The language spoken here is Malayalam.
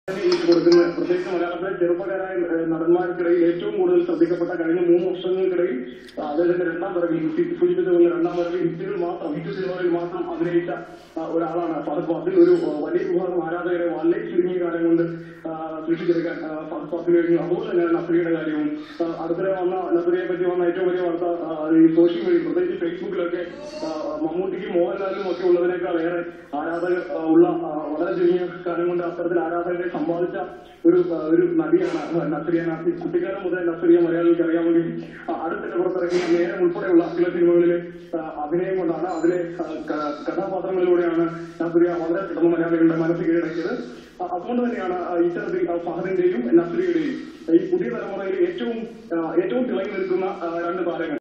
ഈ കൊടുക്കുന്ന പ്രത്യേകിച്ച് മലയാളത്തിലെ ചെറുപ്പക്കാരായ ഏഹ്, നടന്മാർക്കിടയിൽ ഏറ്റവും കൂടുതൽ ശ്രദ്ധിക്കപ്പെട്ട കഴിഞ്ഞ മൂന്ന് വർഷങ്ങൾക്കിടയിൽ ആ, അദ്ദേഹത്തിന്റെ രണ്ടാം വരവിൽ സൂചിപ്പിച്ചു വന്ന രണ്ടാം വരവിൽ ഹിറ്റുകൾ മാത്രം ഹിറ്റ് സിനിമകളിൽ മാത്രം അഭിനയിച്ച ആ, ഒരാളാണ് ഫഹദ് ഫാസിൽ ഒരു ആ, വലിയ വിഭാഗം ആരാധകരെ വളരെ ചുരുങ്ങിയ കാലം കൊണ്ട് ആ, സൃഷ്ടിച്ചെടുക്കാൻ ആ, ഫഹദ് ഫാസിൽ കഴിഞ്ഞു അതുപോലെ തന്നെയാണ് നസ്രിയുടെ കാര്യവും ആ, അടുത്തിടെ വന്ന നസ്രിയെ പറ്റി വന്ന ഏറ്റവും വലിയ വാർത്ത ആ, ഈ സോഷ്യൽ മീഡിയ പ്രത്യേകിച്ച് ഫേസ്ബുക്കിലൊക്കെ ആ, മമ്മൂട്ടിക്കും മോഹൻലാലും ഒക്കെ ഉള്ളതിനേക്കാൾ ഏറെ ആരാധകർ ആ, ഉള്ള ആ, വളരെ ചുരുങ്ങിയ കാലം കൊണ്ട് അത്തരത്തിൽ ആരാധകരെ സമ്പാദിച്ച ഒരു ആ, ഒരു നടിയാണ് നസ്രിയ നാസി കുട്ടിക്കാലം മുതൽ നസ്രിയ മലയാളികൾക്ക് അറിയാമെങ്കിൽ ആ, അടുത്തിടെ പുറത്തിറങ്ങിയ നേരം ഉൾപ്പെടെയുള്ള ചില സിനിമകളിലെ ആ, അഭിനയം കൊണ്ടാണ് അതിലെ ആ, ക- കഥാപാത്രങ്ങളിലൂടെയാണ് നസ്രിയ വളരെ പെട്ടെന്ന് മലയാളികളുടെ മനസ്സ് കീഴടക്കിയത് ആ, അതുകൊണ്ട് തന്നെയാണ് ആ, ഇത്തരത്തിൽ ആ, ഫഹദിന്റെയും നസ്രിയുടെയും ഈ പുതിയ തലമുറയിൽ ഏറ്റവും ആ, ഏറ്റവും തിളങ്ങി നിൽക്കുന്ന ആ, രണ്ട് താരങ്ങൾ